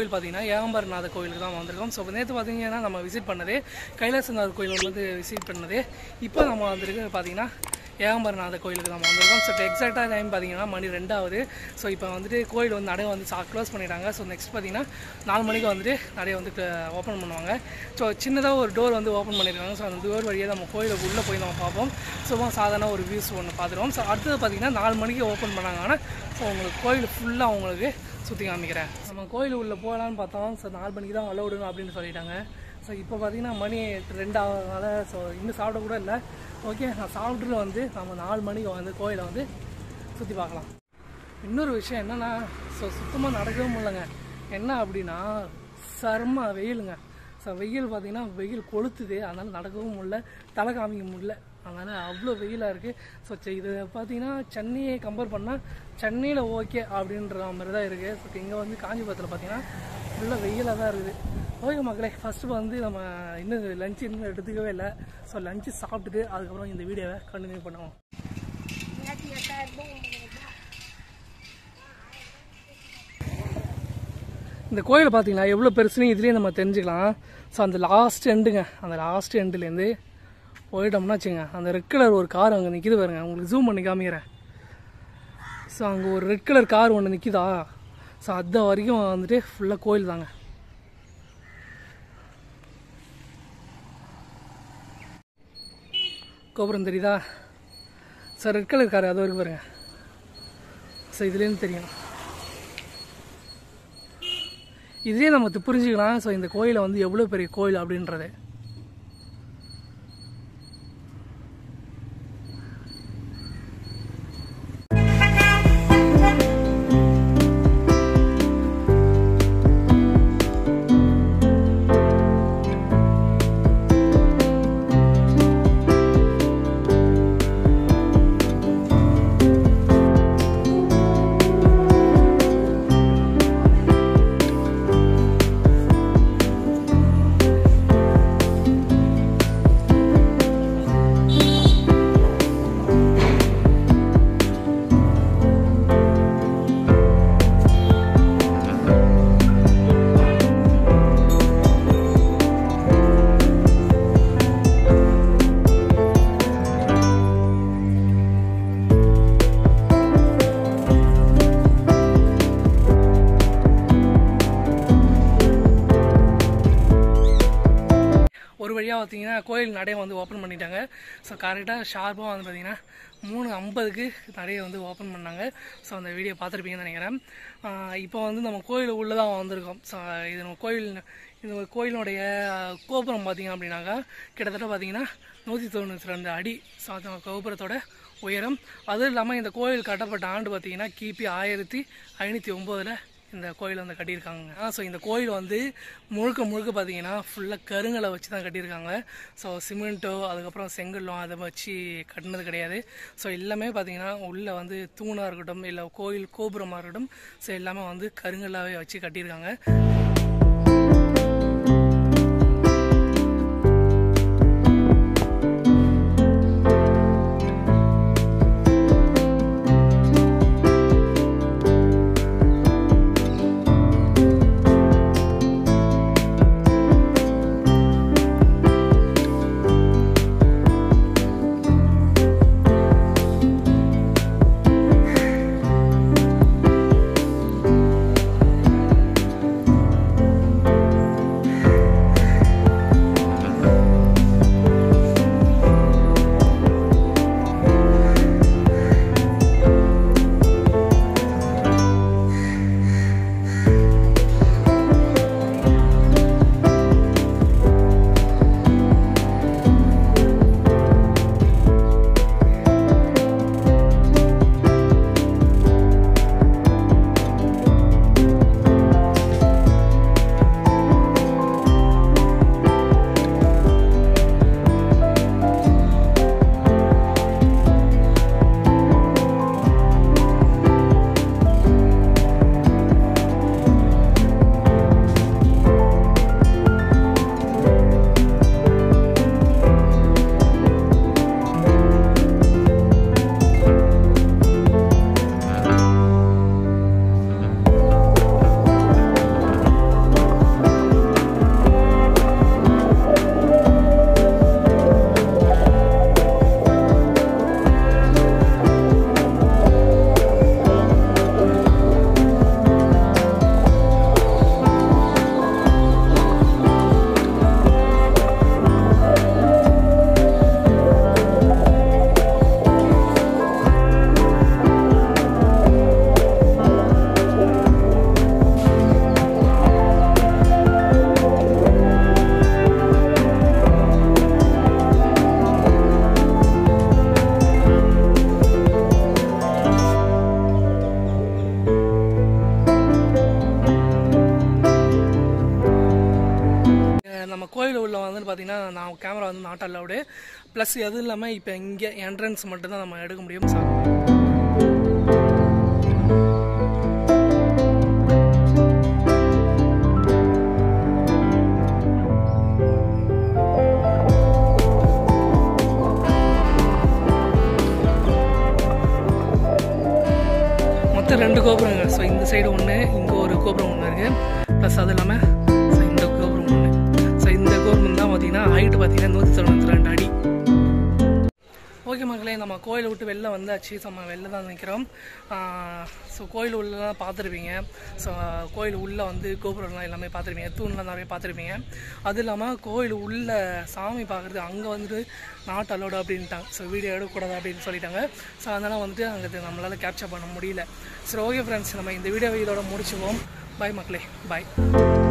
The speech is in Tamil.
கோயில் பார்த்தீங்கன்னா ஏகம்பரநாத கோயிலுக்கு தான் வந்திருக்கோம் ஸோ நேற்று பார்த்தீங்கன்னா நம்ம விசிட் பண்ணது கைலாசநாதர் கோயில் வந்து விசிட் பண்ணது இப்போ நம்ம வந்திருக்கு பார்த்தீங்கன்னா ஏகம்பரநாத கோயிலுக்கு நம்ம வந்திருக்கோம் ஸோ இப்போ எக்ஸாக்டாக டைம் பார்த்தீங்கன்னா மணி ரெண்டாவது ஸோ இப்போ வந்துட்டு கோயில் வந்து நடை வந்து க்ளோஸ் பண்ணிட்டாங்க ஸோ நெக்ஸ்ட் பார்த்தீங்கன்னா நாலு மணிக்கு வந்துட்டு நிறைய வந்து ஓப்பன் பண்ணுவாங்க ஸோ சின்னதாக ஒரு டோர் வந்து ஓப்பன் பண்ணியிருக்காங்க ஸோ அந்த டோர் வழியாக நம்ம கோயிலுக்கு உள்ளே போய் நம்ம பார்ப்போம் சும்மா சாதாரண ஒரு வியூஸ் ஒன்று பார்த்துருவோம் ஸோ அடுத்தது பார்த்தீங்கன்னா நாலு மணிக்கு ஓப்பன் பண்ணாங்கன்னா ஸோ உங்களுக்கு கோயில் ஃபுல்லாக உங்களுக்கு சுற்றி காமிக்கிறேன் நம்ம கோயில் உள்ளே போகலான்னு பார்த்தோம் ஸோ நாலு மணிக்கு தான் அலௌடுங்க அப்படின்னு சொல்லிட்டாங்க ஸோ இப்போ பார்த்தீங்கன்னா மணி ரெண்டு ஆகிறதுனால ஸோ இன்னும் சாப்பிட கூட இல்லை ஓகே நான் சாப்பிட்டுட்டு வந்து நம்ம நாலு மணிக்கு வந்து கோயிலை வந்து சுற்றி பார்க்கலாம் இன்னொரு விஷயம் என்னென்னா ஸோ சுத்தமாக நடக்கவே முடியலங்க என்ன அப்படின்னா சர்ம வெயிலுங்க ஸோ வெயில் பார்த்தீங்கன்னா வெயில் கொளுத்துது அதனால் நடக்கவும் முடியல தலை காமிக்க முடியல அதனால் அவ்வளோ வெயிலாக இருக்குது ஸோ இது பார்த்தீங்கன்னா சென்னையை கம்பேர் பண்ணால் சென்னையில் ஓகே அப்படின்ற மாதிரி தான் இருக்குது ஸோ இங்கே வந்து காஞ்சிபுரத்தில் பார்த்தீங்கன்னா ஃபுல்லாக வெயிலாக தான் இருக்குது ஓகே மக்களே ஃபஸ்ட்டு வந்து நம்ம இன்னும் லஞ்ச் இன்னும் எடுத்துக்கவே இல்லை ஸோ லஞ்சு சாப்பிட்டுட்டு அதுக்கப்புறம் இந்த வீடியோவை கண்டினியூ பண்ணுவோம் இந்த கோயில் பார்த்தீங்களா எவ்வளோ பெருசுன்னு இதுலேயே நம்ம தெரிஞ்சுக்கலாம் ஸோ அந்த லாஸ்ட் எண்டுங்க அந்த லாஸ்ட் எண்டுலேருந்து போயிட்டோம்னா வச்சுங்க அந்த ரெட் கலர் ஒரு கார் அங்கே நிற்கிது பாருங்க உங்களுக்கு ஜூம் பண்ணி காமிக்கிறேன் ஸோ அங்கே ஒரு ரெட் கலர் கார் ஒன்று நிற்கிதா ஸோ அது வரைக்கும் வந்துட்டு ஃபுல்லாக கோயில் தாங்க கோபுரம் தெரியுதா சார் ரெட் கலர் கார் அது வரைக்கும் பாருங்க ஸோ இதுலேருந்து தெரியும் இதே நம்ம து- புரிஞ்சுக்கலாம் ஸோ இந்த கோயிலை வந்து எவ்வளோ பெரிய கோயில் அப்படின்றது ஒரு வழியாக பார்த்தீங்கன்னா கோயில் நடையை வந்து ஓப்பன் பண்ணிட்டாங்க ஸோ கரெக்டாக ஷார்ப்பாக வந்து பார்த்தீங்கன்னா மூணு ஐம்பதுக்கு நடையை வந்து ஓப்பன் பண்ணாங்க ஸோ அந்த வீடியோ பார்த்துருப்பீங்கன்னு நினைக்கிறேன் ஆஹ் இப்போ வந்து நம்ம கோயில் உள்ளே தான் வந்திருக்கோம் ஸோ இது நம்ம கோயில் இந்த கோயிலுடைய கோபுரம் பார்த்தீங்க அப்படின்னாக்கா கிட்டத்தட்ட பார்த்தீங்கன்னா நூற்றி தொண்ணூற்றி ரெண்டு அடி ஸோ அந்த கோபுரத்தோட உயரம் அதுவும் இல்லாமல் இந்த கோயில் கட்டப்பட்ட ஆண்டு பார்த்தீங்கன்னா கிபி ஆயிரத்தி ஐநூற்றி ஒம்போதில் இந்த கோயில் வந்து கட்டியிருக்காங்க ஸோ இந்த கோயில் வந்து முழுக்க முழுக்க பார்த்தீங்கன்னா ஃபுல்லாக கருங்கலை வச்சு தான் கட்டியிருக்காங்க ஸோ சிமெண்ட்டோ அதுக்கப்புறம் செங்கல்லும் அதை வச்சு கட்டினது கிடையாது ஸோ எல்லாமே பார்த்தீங்கன்னா உள்ளே வந்து தூணாக இருக்கட்டும் இல்லை கோயில் கோபுரமாக இருக்கட்டும் ஸோ எல்லாமே வந்து கருங்கல்லாவே வச்சு கட்டியிருக்காங்க நம்ம கோயில் உள்ள வந்து பார்த்தீங்கன்னா நான் கேமரா வந்து நாட் அலவுடு ப்ளஸ் எதுவும் இல்லாமல் இப்போ இங்கே என்ட்ரன்ஸ் மட்டும்தான் நம்ம எடுக்க முடியும் சார் மொத்தம் ரெண்டு கோபுரங்க ஸோ இந்த சைடு ஒன்று இங்கே ஒரு கோபுரம் ஒன்று இருக்குது ப்ளஸ் அது இல்லாமல் ஸோ இந்த கோபுரம் ஒன்று ஸோ இந்த கோபுரம் தான் பார்த்தீங்கன்னா ஹைட்டு பார்த்தீங்கன்னா நூற்றி தொண்ணூற்றி ரெண்டு அடி ஓகே மக்களே நம்ம கோயிலை விட்டு வெளில வந்தாச்சு ஸோ நம்ம வெளில தான் நிற்கிறோம் ஸோ கோயில் உள்ளலாம் பார்த்துருப்பீங்க ஸோ கோயில் உள்ளே வந்து கோபுரம்லாம் எல்லாமே பார்த்துருப்பீங்க தூண்லாம் நிறைய பார்த்துருப்பீங்க அது இல்லாமல் கோயில் உள்ள சாமி பார்க்குறது அங்கே வந்துட்டு நாட் அலோடு அப்படின்ட்டாங்க ஸோ வீடியோ எடுக்கக்கூடாது அப்படின்னு சொல்லிட்டாங்க ஸோ அதனால் வந்துட்டு அங்கே நம்மளால் கேப்சர் பண்ண முடியல சரி ஓகே ஃப்ரெண்ட்ஸ் நம்ம இந்த வீடியோவை இதோட முடிச்சுவோம் பாய் மக்களே பாய்